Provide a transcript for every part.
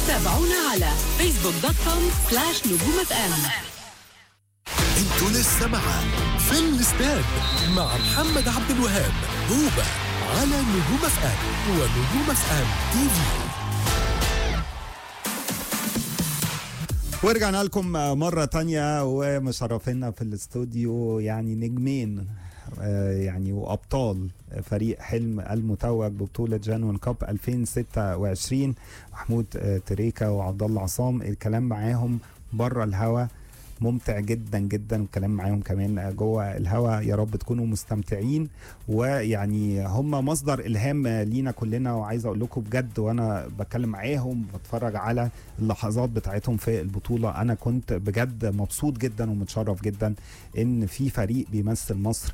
تابعونا على فيسبوك دوت كوم سلاش نجوم اف ام انتوا لسه مع في الاستاد مع محمد عبد الوهاب هوبا على نجوم اف ام ونجوم اف ام تي في ورجعنا لكم مرة تانية ومشرفينا في الاستوديو يعني نجمين آه، يعني وابطال فريق حلم المتوج ببطولة جانون كاب 2026 محمود آه، تريكا وعبد الله عصام الكلام معاهم بره الهوا ممتع جدا جدا الكلام معاهم كمان جوه الهوا يا رب تكونوا مستمتعين ويعني هم مصدر الهام لينا كلنا وعايز اقول لكم بجد وانا بتكلم معاهم بتفرج على اللحظات بتاعتهم في البطوله انا كنت بجد مبسوط جدا ومتشرف جدا ان في فريق بيمثل مصر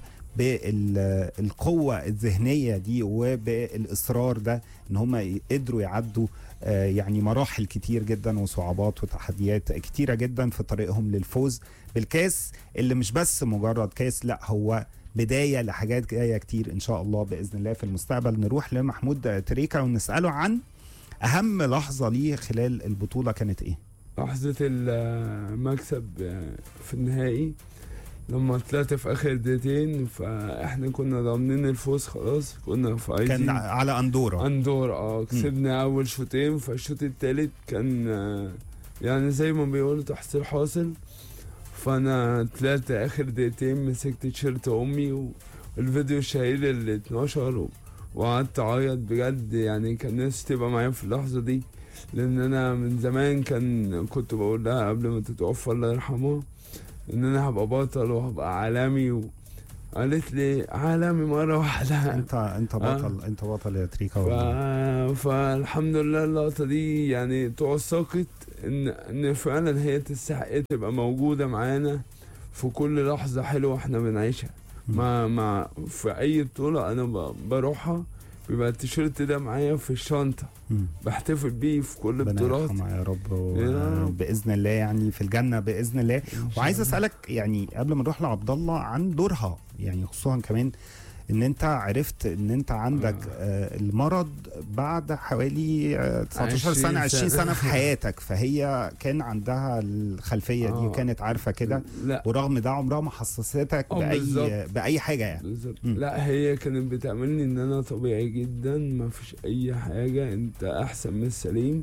بالقوة الذهنية دي وبالإصرار ده إن هم قدروا يعدوا آه، يعني مراحل كتير جدا وصعوبات وتحديات كتيرة جدا في طريقهم للفوز بالكاس اللي مش بس مجرد كاس لا هو بداية لحاجات جاية كتير إن شاء الله بإذن الله في المستقبل نروح لمحمود تريكا ونسأله عن أهم لحظة ليه خلال البطولة كانت إيه؟ لحظة المكسب في النهائي لما طلعت في اخر دقيقتين فاحنا كنا ضامنين الفوز خلاص كنا كان فايزين على أندورا اندور اه كسبنا اول شوطين فالشوط التالت كان آه، يعني زي ما بيقولوا تحصيل حاصل فانا طلعت اخر دقيقتين مسكت تيشيرت امي والفيديو الشهير اللي اتنشر و- وقعدت اعيط بجد يعني كان نفسي تبقى معايا في اللحظه دي لان انا من زمان كان كنت بقول لها قبل ما تتوفى الله يرحمها ان انا هبقى بطل وهبقى عالمي و... قالت لي عالمي مره واحده أنت أنت بطل أنت بطل يا تريكا ف... والله. فالحمد لله اللقطة دي يعني توثقت ان ان فعلا هي تستحق تبقى موجودة معانا في كل لحظة حلوة احنا بنعيشها مع مع في اي بطولة انا ب... بروحها بيبقى التيشيرت ده معايا في الشنطة مم. بحتفل بيه في كل ربنا بطولات يرحمها يا رب يا رب. باذن الله يعني في الجنه باذن الله وعايز اسالك يعني قبل ما نروح لعبد الله عن دورها يعني خصوصا كمان ان انت عرفت ان انت عندك آه المرض بعد حوالي آه 19 سنه 20 20 سنة. سنه في حياتك فهي كان عندها الخلفيه دي آه. وكانت عارفه كده لا ورغم ده عمرها ما حسستك آه، باي بالظبط. باي حاجه يعني بالظبط مم. لا هي كانت بتعملني ان انا طبيعي جدا ما فيش اي حاجة انت احسن من السليم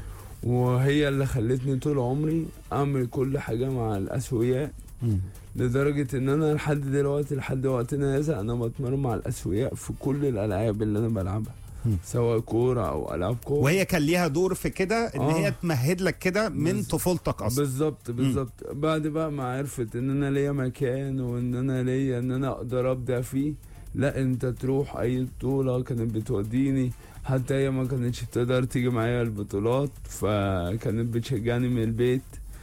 وهي اللي خلتني طول عمري اعمل كل حاجة مع الاسوياء مم. لدرجة ان انا لحد دلوقتي لحد وقتنا هذا انا بتمرن مع الاسوياء في كل الالعاب اللي انا بلعبها مم. سواء كورة او العاب كورة وهي كان ليها دور في كده ان آه. هي تمهد لك كده من بز- طفولتك اصلا بالظبط بالظبط بعد بقى ما عرفت ان انا ليا مكان وان انا ليا ان انا اقدر ابدع فيه لا انت تروح اي بطولة كانت بتوديني حتى هي ما كانتش بتقدر تيجي معايا البطولات فكانت بتشجعني من البيت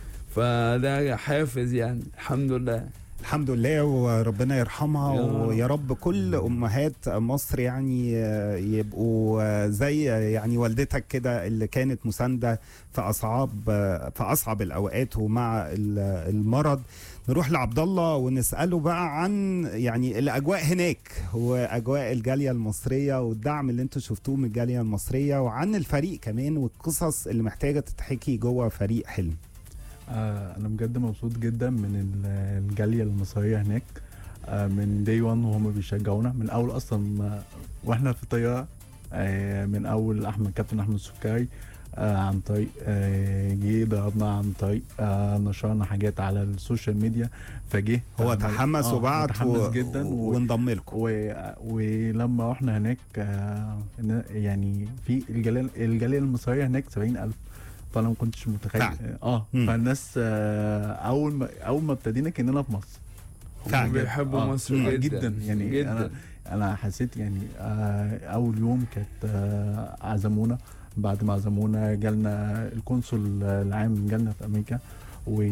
فده حافز يعني الحمد لله الحمد لله وربنا يرحمها يا رب. ويا رب كل امهات مصر يعني آه، يبقوا آه، زي يعني والدتك كده اللي كانت مسانده في اصعب آه، في اصعب الاوقات ومع ال- المرض نروح لعبد الله ونساله بقى عن يعني الاجواء هناك واجواء الجاليه المصريه والدعم اللي انتوا شفتوه من الجاليه المصريه وعن الفريق كمان والقصص اللي محتاجه تتحكي جوه فريق حلم آه انا بجد مبسوط جدا من ال- الجاليه المصريه هناك آه من داي 1 وهم بيشجعونا من اول اصلا ما واحنا في الطياره آه من اول احمد كابتن احمد سكري آه عن طريق آه جه ضربنا عن طريق آه نشرنا حاجات على السوشيال ميديا فجه هو آه، تحمس آه، وبعت متحمس و... جدا و... وانضم لكم و... ولما رحنا هناك آه، إن- يعني في الجاليه الجاليه المصريه هناك 70000 فانا ما كنتش متخيل فعلا. اه مم. فالناس آه، اول ما اول ما ابتدينا كاننا في مصر فعلا. هم بيحبوا آه، مصر مم، جدا جدا يعني جدا انا انا حسيت يعني آه، اول يوم كانت آه، عزمونا بعد ما عزمونا جالنا القنصل العام جالنا في امريكا و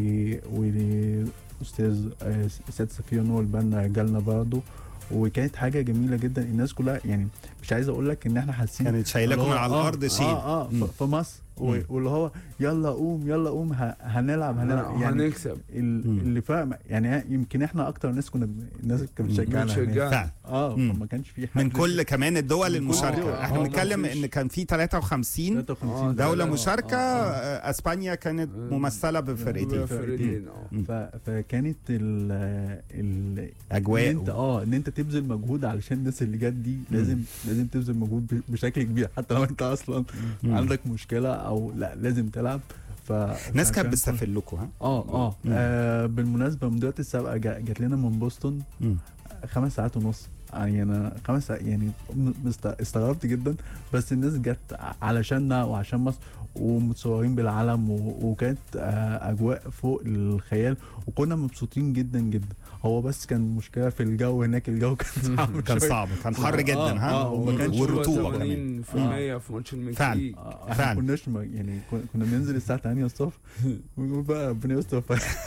واستاذ آه، سيد سفيان البنا جالنا برضه وكانت حاجه جميله جدا الناس كلها يعني مش عايز اقول لك ان احنا حاسين كانت شايلاكم اللي هو على آه، الارض شيل اه اه مم. ف- في مصر و- مم. واللي هو يلا قوم يلا قوم ه- هنلعب هنلعب يعني هنكسب ال- مم. اللي فاهم يعني يمكن احنا اكتر ناس كنا ب- الناس اللي كانت بتشجعنا هناك. بتشجعنا. فعلا اه مم. فما كانش في حد من كل كمان الدول من كل المشاركه الدول. احنا آه، بنتكلم ما فيش. ان كان في 53 53 دوله آه، مشاركه آه، آه. آه، اسبانيا كانت آه. ممثله بفرقتين فرقتين اه ف... فكانت ال ال ان اجواء انت اه ان انت تبذل مجهود علشان الناس اللي جت دي لازم لازم تبذل مجهود ب- بشكل كبير حتى لو انت اصلا مم. عندك مشكله او لا لازم تلعب ف الناس فكان كانت كل- بتستفلكوا ها اه اه, مم. آه بالمناسبه مديرة السابقه جا- جات لنا من بوسطن مم. خمس ساعات ونص يعني انا خمس ساعات يعني م- مست- استغربت جدا بس الناس جت ع- علشاننا وعشان مصر ومتصورين بالعلم و- وكانت آه، اجواء فوق الخيال وكنا مبسوطين جدا جدا هو بس كان مشكله في الجو هناك الجو كان صعب كان شوية. صعب كان حر آه، جدا ها آه، وما كانش والرطوبه كمان 80% في ماتش فعلا. المكسيك آه، احنا فعلا. ما كناش ما- يعني كنا كنا بننزل الساعه 8 الصبح ونقول بقى ربنا يستر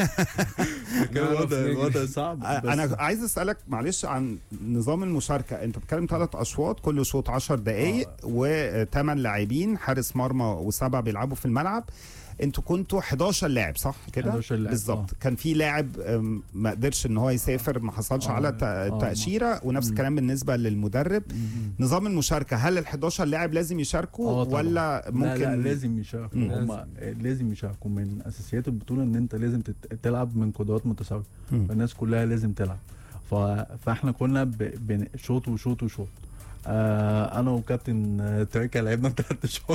كان نعرف الوضع نجري. الوضع صعب بس انا عايز اسالك معلش عن نظام المشاركه انت بتتكلم ثلاث اشواط كل شوط 10 دقائق وثمان لاعبين حارس مرمى وسبعه بيلعبوا في الملعب انتوا كنتوا 11 لاعب صح كده 11 لاعب، بالظبط آه. كان في لاعب أم، ما قدرش ان هو يسافر ما حصلش آه، على الت- آه، التاشيره ونفس مم. الكلام بالنسبه للمدرب مم. نظام المشاركه هل ال 11 لاعب لازم يشاركوا آه، طبعاً. ولا ممكن لا, لا لازم يشاركوا مم. هم لازم يشاركوا من اساسيات البطوله ان انت لازم تت- تلعب من قدرات متساويه مم. فالناس كلها لازم تلعب ف... فاحنا كنا ب... بن- شوط وشوط وشوط آه انا وكابتن آه، تريكا لعبنا ثلاث شوط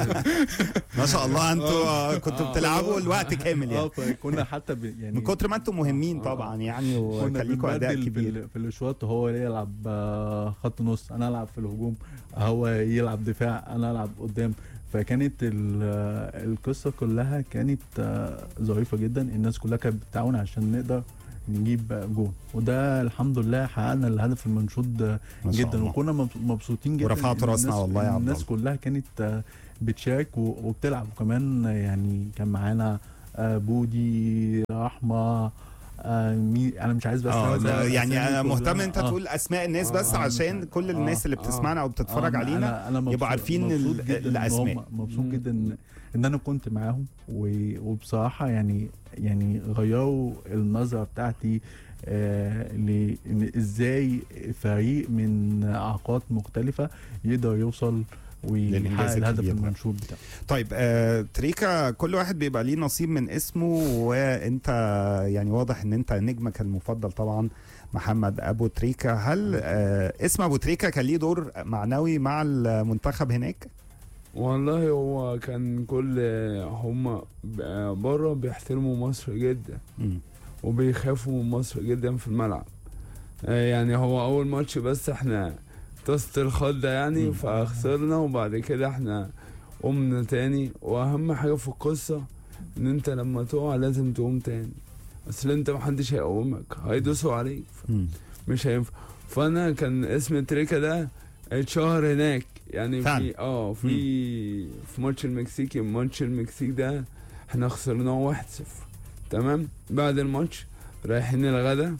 ما شاء الله انتوا آه، كنتوا آه. بتلعبوا الوقت كامل اه يعني فكنا حتى ب... يعني من كتر ما انتم مهمين آه. طبعا يعني كنا وكان ليكوا اداء بنبدل في, كبير ال- في الاشواط هو يلعب آه، خط نص انا العب في الهجوم هو يلعب دفاع انا العب قدام فكانت ال- آه، القصه كلها كانت آه، ظريفه جدا الناس كلها كانت بتتعاون عشان نقدر نجيب جون وده الحمد لله حققنا الهدف المنشود آه، ما شاء جدا الله. وكنا مبس- مبسوطين جدا ورفعت إن راسنا الناس- والله يا عبد الناس كلها كانت آه، بتشارك و- وبتلعب وكمان آه، يعني كان معانا آه، بودي رحمه آه، مي انا مش عايز بس اه أنسى لا، يعني أسامي انا مهتم كلها. انت آه. تقول اسماء الناس بس آه، عشان كل آه، الناس اللي آه. بتسمعنا او بتتفرج آه، علينا أنا أنا مبسوط- يبقوا عارفين مبسوط ال- جداً إن الأسماء. هم- مبسوط مم. جدا إن- ان انا كنت معاهم و- وبصراحه يعني يعني غيروا النظره بتاعتي آه لان ازاي فريق من اعاقات مختلفه يقدر يوصل ويحقق للإنجاز الهدف الكبير ده. المنشود بتاعه طيب آه تريكا كل واحد بيبقى ليه نصيب من اسمه وانت يعني واضح ان انت نجمك المفضل طبعا محمد ابو تريكا هل آه اسم ابو تريكا كان ليه دور معنوي مع المنتخب هناك؟ والله هو كان كل هم بره بيحترموا مصر جدا مم. وبيخافوا من مصر جدا في الملعب آه، يعني هو اول ماتش بس احنا طاسة الخضة يعني مم. فخسرنا وبعد كده احنا قمنا تاني واهم حاجة في القصة ان انت لما تقع لازم تقوم تاني اصل انت محدش هيقومك هيدوسوا عليك مم. مش هينفع فانا كان اسم تريكا ده اتشهر هناك يعني فعلا. في اه في في ماتش المكسيكي ماتش المكسيك ده احنا خسرناه 1-0 تمام بعد الماتش رايحين الغدا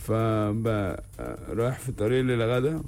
فب رايح في طريق للغدا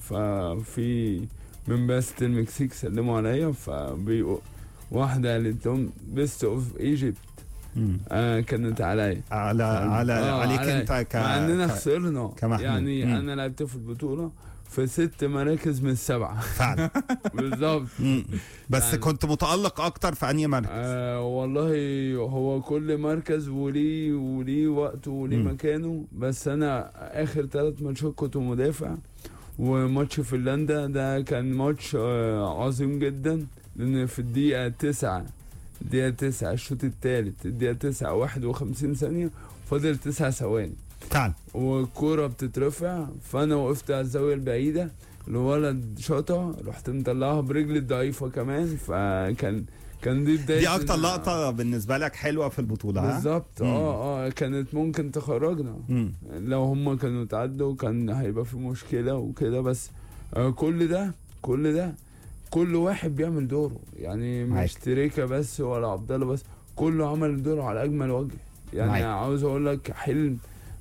ففي من بعثة المكسيك سلموا عليا فبيقوا واحدة قالت لهم بيست اوف ايجيبت مم. آه كانت عليا على على آه، عليك علي. انت ك مع اننا ك- خسرنا كمحمود. يعني مم. انا لعبت في البطوله في ست مراكز من السبعه فعلا بالظبط مم. بس يعني- كنت متالق اكتر في انهي مركز؟ آه والله هو كل مركز وليه وليه وقته وليه مم. مكانه بس انا اخر ثلاث ماتشات كنت مدافع وماتش فنلندا ده كان ماتش آه عظيم جدا لان في الدقيقه تسعة الدقيقه تسعة الشوط الثالث الدقيقه تسعة واحد وخمسين ثانيه فاضل تسع ثواني فعلا والكورة بتترفع فأنا وقفت على الزاوية البعيدة الولد شاطها رحت مطلعها برجلي الضعيفة كمان فكان كان دي بداية دي اكتر إن- لقطه بالنسبه لك حلوه في البطوله ها؟ بالظبط مم. اه اه كانت ممكن تخرجنا مم. لو هم كانوا تعدوا كان هيبقى في مشكلة وكده بس آه كل ده كل ده كل واحد بيعمل دوره يعني معاك. مش تريكا بس ولا عبد الله بس كله عمل دوره على اجمل وجه يعني معاك. عاوز اقول لك حلم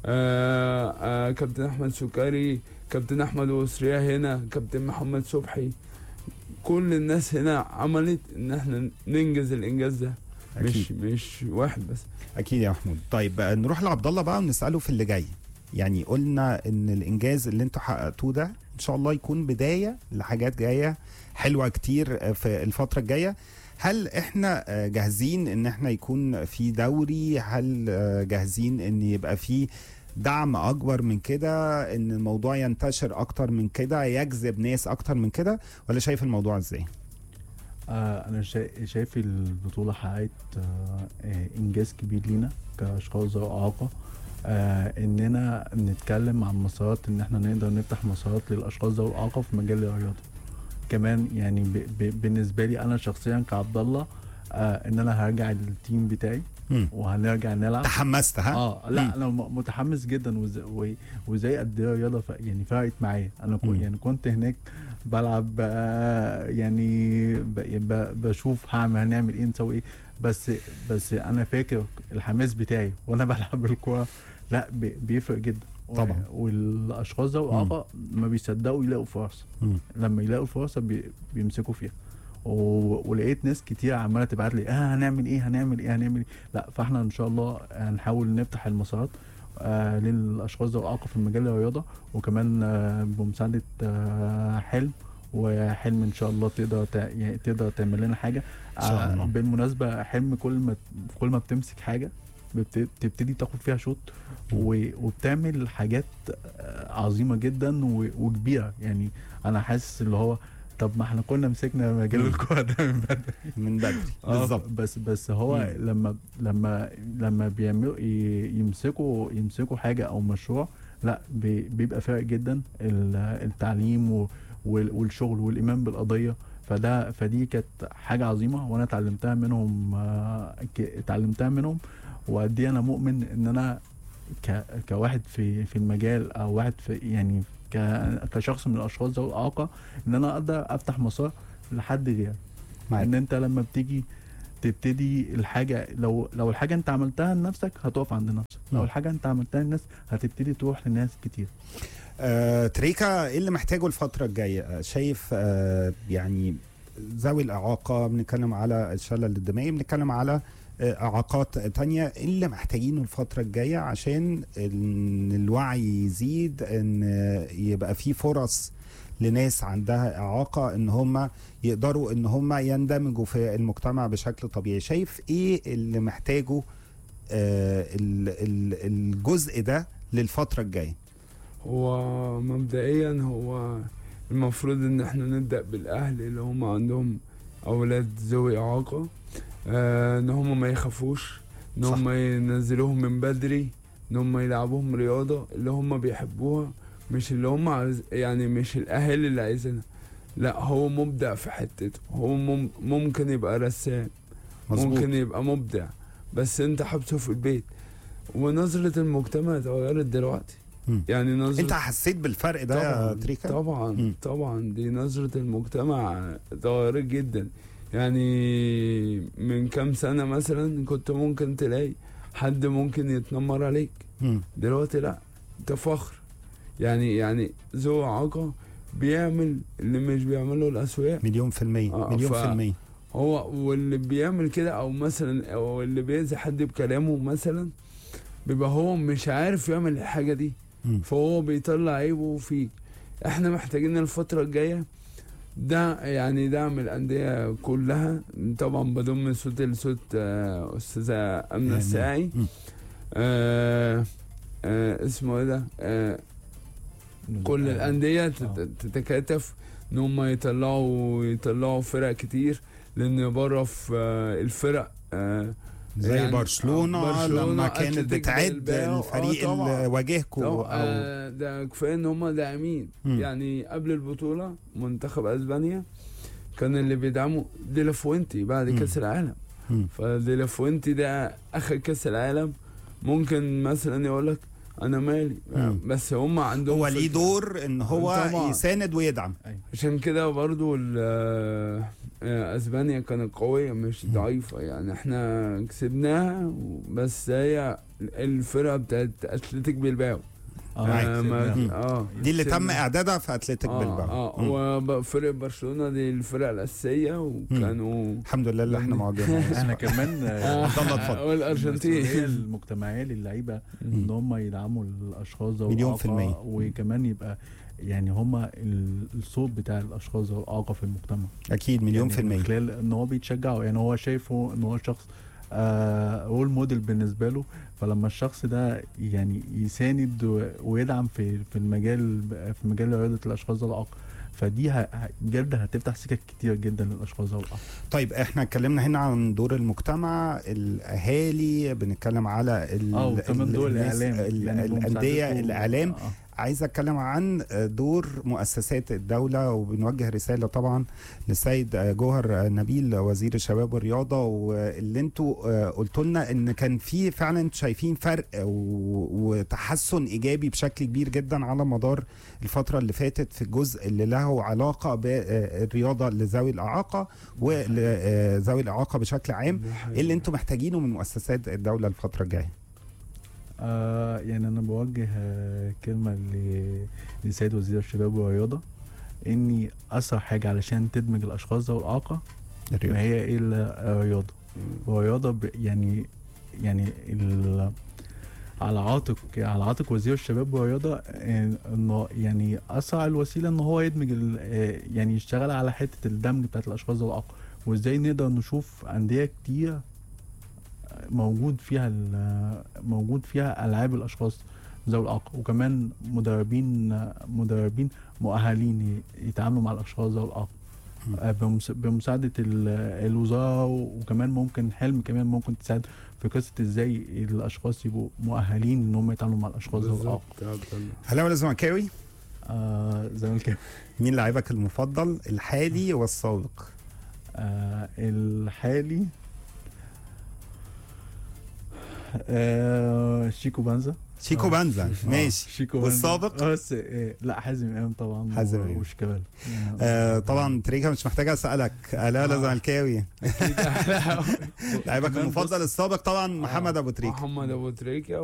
آه آه كابتن احمد سكري كابتن احمد وسريا هنا كابتن محمد صبحي كل الناس هنا عملت ان احنا ننجز الانجاز ده مش اكيد مش واحد بس اكيد يا محمود طيب بقى نروح لعبد الله بقى ونساله في اللي جاي يعني قلنا ان الانجاز اللي انتوا حققتوه ده ان شاء الله يكون بدايه لحاجات جايه حلوه كتير في الفتره الجايه هل احنا آه، جاهزين ان احنا يكون في دوري هل آه، جاهزين ان يبقى في دعم اكبر من كده ان الموضوع ينتشر اكتر من كده يجذب ناس اكتر من كده ولا شايف الموضوع ازاي آه انا شا- شايف البطوله حققت آه آه، انجاز كبير لينا كاشخاص ذوي اعاقه آه اننا نتكلم عن مسارات ان احنا نقدر نفتح مسارات للاشخاص ذوي الاعاقه في مجال الرياضه كمان يعني ب ب بالنسبه لي انا شخصيا كعبد الله آه ان انا هرجع التيم بتاعي مم. وهنرجع نلعب تحمست ها اه لا مم. انا م- متحمس جدا وز- و- وزي قد ايه الرياضه ف- يعني فرقت معايا انا كو مم. يعني كنت هناك بلعب آه، يعني ب- ب- بشوف هعمل هنعمل ايه نسوي ايه بس بس انا فاكر الحماس بتاعي وانا بلعب الكوره لا بي- بيفرق جدا و- طبعا. والاشخاص ذوي الاعاقه ما بيصدقوا يلاقوا فرص مم. لما يلاقوا فرصه بي بيمسكوا فيها و... ولقيت ناس كتير عماله تبعت لي اه هنعمل ايه هنعمل ايه هنعمل ايه لا فاحنا ان شاء الله هنحاول نفتح المسارات آه للاشخاص ذوي الاعاقه في مجال الرياضه وكمان آه بمساعده آه حلم وحلم ان شاء الله تقدر تع- يعني تقدر تعمل لنا حاجه إن شاء الله. بالمناسبه حلم كل ما كل ما بتمسك حاجه بت- بتبتدي تاخد فيها شوط و- وبتعمل حاجات آه، عظيمه جدا و- وكبيره يعني انا حاسس اللي هو طب ما احنا كنا مسكنا مجال مم. الكوره ده من بدري من بدري آه، بالظبط بس بس هو مم. لما لما لما بيعملوا ي- يمسكوا يمسكوا حاجه او مشروع لا بي- بيبقى فارق جدا ال- التعليم و- وال- والشغل والايمان بالقضيه فده فدي كانت حاجه عظيمه وانا اتعلمتها منهم آه، ك- اتعلمتها منهم وقد ايه انا مؤمن ان انا ك كواحد في في المجال او واحد في يعني ك- كشخص من الاشخاص ذوي الاعاقه ان انا اقدر افتح مسار لحد غيري معاك. ان انت لما بتيجي تبتدي الحاجه لو لو الحاجه انت عملتها لنفسك هتقف عند نفسك مم. لو الحاجه انت عملتها للناس هتبتدي تروح لناس كتير آه، تريكا ايه اللي محتاجه الفترة الجاية آه، شايف آه، يعني ذوي الإعاقة بنتكلم على الشلل الدمائي بنتكلم على آه، إعاقات تانية ايه اللي محتاجينه الفترة الجاية عشان ان الوعي يزيد ان آه، يبقى في فرص لناس عندها إعاقة ان هم يقدروا ان هم يندمجوا في المجتمع بشكل طبيعي شايف ايه اللي محتاجه آه، ال- ال- الجزء ده للفترة الجاية هو مبدئيا هو المفروض ان احنا نبدأ بالاهل اللي هم عندهم اولاد ذوي اعاقة آه ان هم ما يخافوش ان صح. هم ينزلوهم من بدري ان هم يلعبوهم رياضة اللي هم بيحبوها مش اللي هم عايز يعني مش الاهالي اللي عايزينها لا هو مبدع في حتته هو مم ممكن يبقى رسام مظبوط ممكن يبقى مبدع بس انت حبسه في البيت ونظرة المجتمع اتغيرت دلوقتي مم. يعني نظرة انت حسيت بالفرق ده يا طبعا تريكا طبعا مم. طبعا دي نظرة المجتمع اتغيرت جدا يعني من كام سنة مثلا كنت ممكن تلاقي حد ممكن يتنمر عليك مم. دلوقتي لا ده فخر يعني يعني ذو إعاقة بيعمل اللي مش بيعمله الأسوياء مليون في المية آه، مليون ف- في المية هو واللي بيعمل كده او مثلا او اللي بيأذي حد بكلامه مثلا بيبقى هو مش عارف يعمل الحاجة دي مم. فهو بيطلع عيبه فيك احنا محتاجين الفترة الجاية ده يعني دعم الأندية كلها طبعا بضم صوت لصوت آه، أستاذة أمنة يعني- الساعي مم. آه آه اسمه ايه ده آه كل الأندية آه. تت- تتكاتف إن هم يطلعوا يطلعوا فرق كتير لأن بره في آه، الفرق آه، زي يعني- برشلونة, آه، برشلونة، لما كانت أتلتيك بتعد بلباو، آه، الفريق طبعاً. اللي واجهكوا طبعا او آه، ده كفايه ان هم داعمين مم. يعني قبل البطوله منتخب اسبانيا كان اللي بيدعموا ديلافوينتي بعد مم. كاس العالم مم. فديلافوينتي ده اخد كاس العالم ممكن مثلا يقول لك انا مالي مم. بس هم عندهم هو ليه فكرة. دور ان هو طبعاً. يساند ويدعم عشان كده برضو ال- آه، آه، اسبانيا كانت قويه مش مم. ضعيفه يعني احنا كسبناها بس هي الفرقه بتاعت اتلتيك بيلباو آه، آه ما- كسبناها. اه دي اللي تم كسبنا. اعدادها في اتلتيك اه بلباو اه مم. وفرق برشلونه دي الفرقه الاساسيه وكانوا الحمد لله اللي احنا موجودين احنا كمان آه، عبد الله اتفضل. المسؤولية والارجنتين المجتمعيه للعيبه مم. ان هم يدعموا الاشخاص ذوي مليون في الإعاقة، المية. وكمان يبقى يعني هم ال- الصوت بتاع الاشخاص ذوي الاعاقه في المجتمع اكيد مليون يعني في من المية خلال ان هو بيتشجعوا يعني هو شايفه ان هو شخص رول موديل بالنسبه له فلما الشخص ده يعني يساند و- ويدعم في في المجال في مجال رياضه الاشخاص ذوي الاعاقه فدي ه- ه- بجد هتفتح سكك كتير جدا للاشخاص ذوي الاعاقه طيب احنا اتكلمنا هنا عن دور المجتمع الاهالي بنتكلم على ال- اه وكمان دور الناس- الاعلام ال- يعني الانديه بمساعدته- الاعلام آه. عايز اتكلم عن دور مؤسسات الدوله وبنوجه رساله طبعا للسيد جوهر نبيل وزير الشباب والرياضه واللي انتوا قلتوا لنا ان كان في فعلا انتوا شايفين فرق و- وتحسن ايجابي بشكل كبير جدا على مدار الفتره اللي فاتت في الجزء اللي له علاقه بالرياضه لذوي الاعاقه ولذوي الاعاقه بشكل عام ايه اللي انتوا محتاجينه من مؤسسات الدوله الفتره الجايه آه يعني انا بوجه آه كلمه ل- لسيد وزير الشباب والرياضه اني اسرع حاجه علشان تدمج الاشخاص ذوي الاعاقه ما هي الا الرياضه والرياضه ب- يعني يعني ال- على عاتق على عاتق وزير الشباب والرياضه آه، انه يعني اسرع الوسيله ان هو يدمج ال- آه، يعني يشتغل على حته الدمج بتاعت الاشخاص ذوي الاعاقه وازاي نقدر نشوف انديه كتير موجود فيها ال- موجود فيها العاب الاشخاص ذوي الاعاقه وكمان مدربين مدربين مؤهلين ي- يتعاملوا مع الاشخاص ذوي الاعاقه آه، بمس- بمساعده ال- الوزاره وكمان ممكن حلم كمان ممكن تساعد في قصه ازاي الاشخاص يبقوا مؤهلين ان هم يتعاملوا مع الاشخاص ذوي الاعاقه بالظبط يا عبد الله هلا ولا زملكاوي آه زي ما كده مين لاعبك المفضل الحالي والسابق آه الحالي آه شيكو بانزا شيكو آه. بانزا آه، ماشي شيكو والسابق؟ بانزا. بس آه لا حازم امام طبعا حازم و- إمام. وشيكابالا آه طبعا تريكا مش محتاج اسالك الا ولا آه. زملكاوي لاعبك كمان المفضل بص- السابق طبعا محمد آه، ابو تريكه محمد ابو تريكه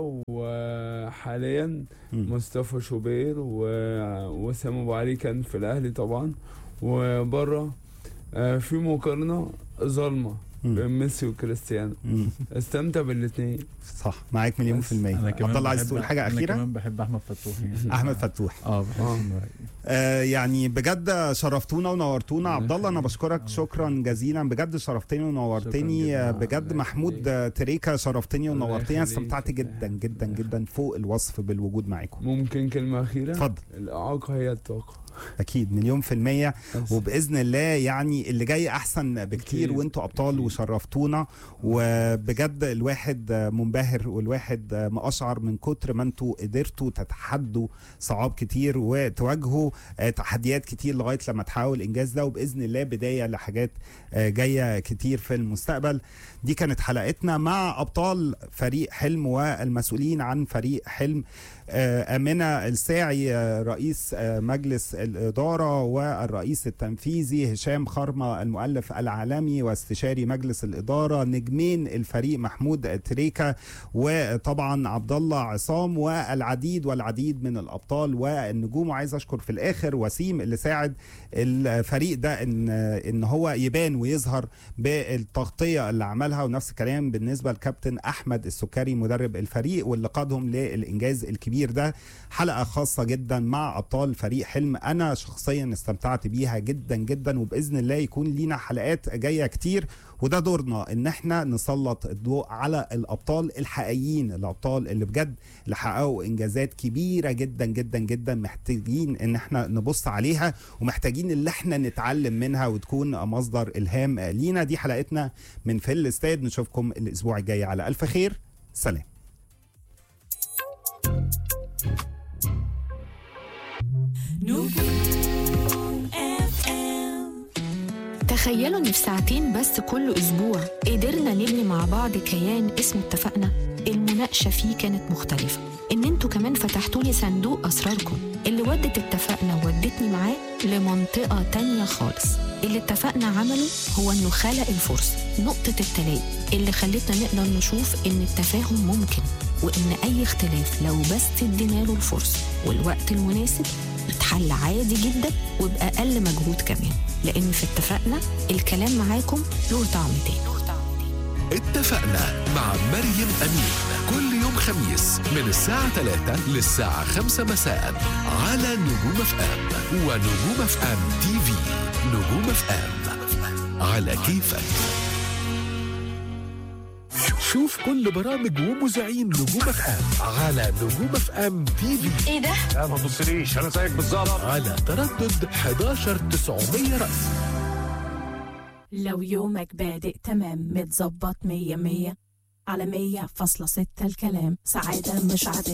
وحاليا مم. مصطفى شوبير و- وسام ابو علي كان في الاهلي طبعا وبره آه، في مقارنه ظالمه مم. بين ميسي وكريستيانو مم. استمتع بالاثنين صح معاك مليون بس في المية انا كمان عبد الله عايز بحب- تقول حاجة انا أخيرة؟ كمان بحب احمد فتوح يعني أحمد فتوح اه بحس آه. انه آه يعني بجد شرفتونا ونورتونا عبد الله انا بشكرك شكرا جزيلا بجد شرفتني شكراً ونورتني جداً. آه، بجد الله محمود يخليك. آه، تريكا شرفتني الله ونورتني أنا يخليك. استمتعت جدا جدا جدا فوق الوصف بالوجود معاكم ممكن كلمه اخيره اتفضل الاعاقه هي الطاقه اكيد مليون في المية بس. وباذن الله يعني اللي جاي احسن بكتير أكيد. وانتوا ابطال أكيد. وشرفتونا وبجد الواحد منبهر والواحد مقشعر من كتر ما انتوا قدرتوا تتحدوا صعاب كتير وتواجهوا تحديات كتير لغايه لما تحققوا الانجاز ده وباذن الله بدايه لحاجات جايه كتير في المستقبل دي كانت حلقتنا مع ابطال فريق حلم والمسؤولين عن فريق حلم امنه الساعي رئيس مجلس الاداره والرئيس التنفيذي هشام خرمه المؤلف العالمي واستشاري مجلس الاداره نجمين الفريق محمود تريكا وطبعا عبد الله عصام والعديد والعديد من الابطال والنجوم وعايز اشكر في الاخر وسيم اللي ساعد الفريق ده ان ان هو يبان ويظهر بالتغطيه اللي عملها ونفس الكلام بالنسبه لكابتن احمد السكري مدرب الفريق واللي قادهم للانجاز الكبير ده حلقه خاصه جدا مع ابطال فريق حلم انا شخصيا استمتعت بيها جدا جدا وباذن الله يكون لينا حلقات جايه كتير وده دورنا ان احنا نسلط الضوء على الابطال الحقيقيين الابطال اللي بجد اللي حققوا انجازات كبيره جدا جدا جدا محتاجين ان احنا نبص عليها ومحتاجين اللي احنا نتعلم منها وتكون مصدر الهام لينا دي حلقتنا من في الاستاد نشوفكم الاسبوع الجاي على الف خير سلام تخيلوا ان في ساعتين بس كل اسبوع قدرنا نبني مع بعض كيان اسمه اتفقنا المنتج المناقشة فيه كانت مختلفة إن انتوا كمان فتحتوا لي صندوق أسراركم اللي ودت اتفقنا وودتني معاه لمنطقة تانية خالص اللي اتفقنا عمله هو إنه خلق الفرصة نقطة التلاقي اللي خلتنا نقدر نشوف إن التفاهم ممكن وإن أي اختلاف لو بس ادينا له الفرصة والوقت المناسب اتحل عادي جدا وبأقل مجهود كمان لأن في اتفقنا الكلام معاكم له طعم تاني اتفقنا مع مريم أمين كل يوم خميس من الساعة 3 للساعة 5 مساء على نجوم اف ام ونجوم اف ام تي في نجوم اف ام على كيفك شوف كل برامج ومذيعين نجوم اف ام على نجوم اف ام تي في ايه ده؟ لا ما تبصليش انا زيك بالظبط على تردد 11900 رأس لو يومك بادئ تمام متظبط مية مية على مية فاصلة ستة الكلام سعادة مش عادية